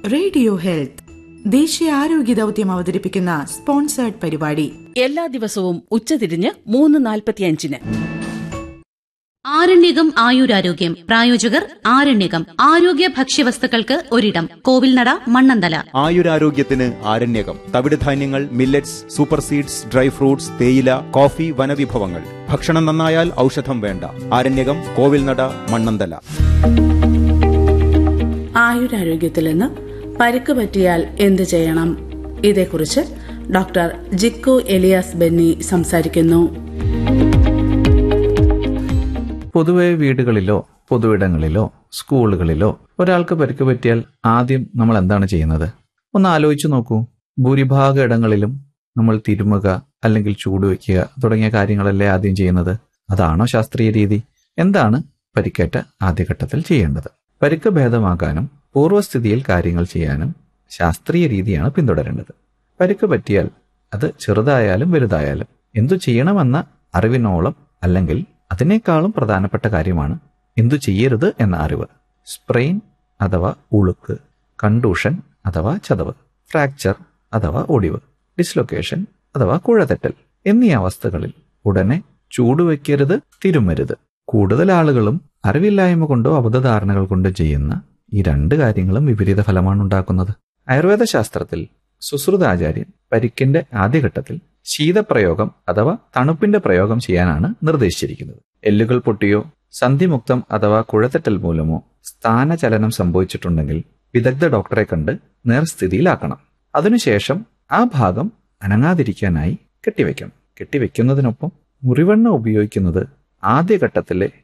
radio health ദേശീയ ആരോഗ്യ ദൗത്യം അവതരിപ്പിക്കുന്ന സ്പോൺസേർഡ് പരിപാടി എല്ലാ ദിവസവും ഉച്ചതിരിഞ്ഞ് മൂന്ന് നാൽപ്പത്തിയഞ്ചിന് ആരണ്യകം ആയുരാരോഗ്യം പ്രായോജകർ ആരണ്യകം ആരോഗ്യ ഭക്ഷ്യവസ്തുക്കൾക്ക് ഒരിടം കോവിൽനട മണ്ണന്തല ആയുരാരോഗ്യത്തിന് ആരണ്യകം തവിടുധാന്യങ്ങൾ millets super seeds dry fruits തേയില കോഫി വനവിഭവങ്ങൾ ഭക്ഷണം നന്നായാൽ ഔഷധം വേണ്ട ആരണ്യകം കോവിൽനട മണ്ണന്തല ആയുരാരോഗ്യത്തിൽ നിന്ന് പരിക്ക് പറ്റിയാൽ എന്ത് ചെയ്യണം ഇതേക്കുറിച്ച് ഡോക്ടർ ജിക്കു എലിയാസ് ബെന്നി സംസാരിക്കുന്നു പൊതുവെ വീടുകളിലോ പൊതുവിടങ്ങളിലോ സ്കൂളുകളിലോ ഒരാൾക്ക് പരിക്ക് പറ്റിയാൽ ആദ്യം നമ്മൾ എന്താണ് ചെയ്യുന്നത് ഒന്ന് ആലോചിച്ചു നോക്കൂ ഭൂരിഭാഗ ഇടങ്ങളിലും നമ്മൾ തിരുമുക അല്ലെങ്കിൽ ചൂടുവെക്കുക തുടങ്ങിയ കാര്യങ്ങളല്ലേ ആദ്യം ചെയ്യുന്നത് അതാണോ ശാസ്ത്രീയ രീതി എന്താണ് പരിക്കേറ്റ ആദ്യഘട്ടത്തിൽ ചെയ്യേണ്ടത് പരിക്ക് ഭേദമാക്കാനും പൂർവ്വസ്ഥിതിയിൽ കാര്യങ്ങൾ ചെയ്യാനും ശാസ്ത്രീയ രീതിയാണ് പിന്തുടരേണ്ടത് പരിക്ക് പറ്റിയാൽ അത് ചെറുതായാലും വലുതായാലും എന്തു ചെയ്യണമെന്ന അറിവിനോളം അല്ലെങ്കിൽ അതിനേക്കാളും പ്രധാനപ്പെട്ട കാര്യമാണ് എന്തു ചെയ്യരുത് എന്ന അറിവ് സ്പ്രെയിൻ അഥവാ ഉളുക്ക് കണ്ടൂഷൻ അഥവാ ചതവ് ഫ്രാക്ചർ അഥവാ ഒടിവ് ഡിസ്ലൊക്കേഷൻ അഥവാ കുഴതെറ്റൽ എന്നീ അവസ്ഥകളിൽ ഉടനെ ചൂടുവെക്കരുത് തിരുമരുത് കൂടുതൽ ആളുകളും അറിവില്ലായ്മ കൊണ്ടോ അബദ്ധധാരണകൾ കൊണ്ടോ ചെയ്യുന്ന ഈ രണ്ട് കാര്യങ്ങളും വിപരീത ഫലമാണ് ഉണ്ടാക്കുന്നത് ആയുർവേദ ശാസ്ത്രത്തിൽ സുശ്രുതാചാര്യൻ പരിക്കിന്റെ ആദ്യഘട്ടത്തിൽ ശീതപ്രയോഗം അഥവാ തണുപ്പിന്റെ പ്രയോഗം ചെയ്യാനാണ് നിർദ്ദേശിച്ചിരിക്കുന്നത് എല്ലുകൾ പൊട്ടിയോ സന്ധിമുക്തം അഥവാ കുഴത്തെറ്റൽ മൂലമോ സ്ഥാനചലനം സംഭവിച്ചിട്ടുണ്ടെങ്കിൽ വിദഗ്ധ ഡോക്ടറെ കണ്ട് നേർസ്ഥിതിയിലാക്കണം അതിനുശേഷം ആ ഭാഗം അനങ്ങാതിരിക്കാനായി കെട്ടിവെക്കണം കെട്ടിവെക്കുന്നതിനൊപ്പം മുറിവെണ്ണ ഉപയോഗിക്കുന്നത് ആദ്യഘട്ടത്തിലെ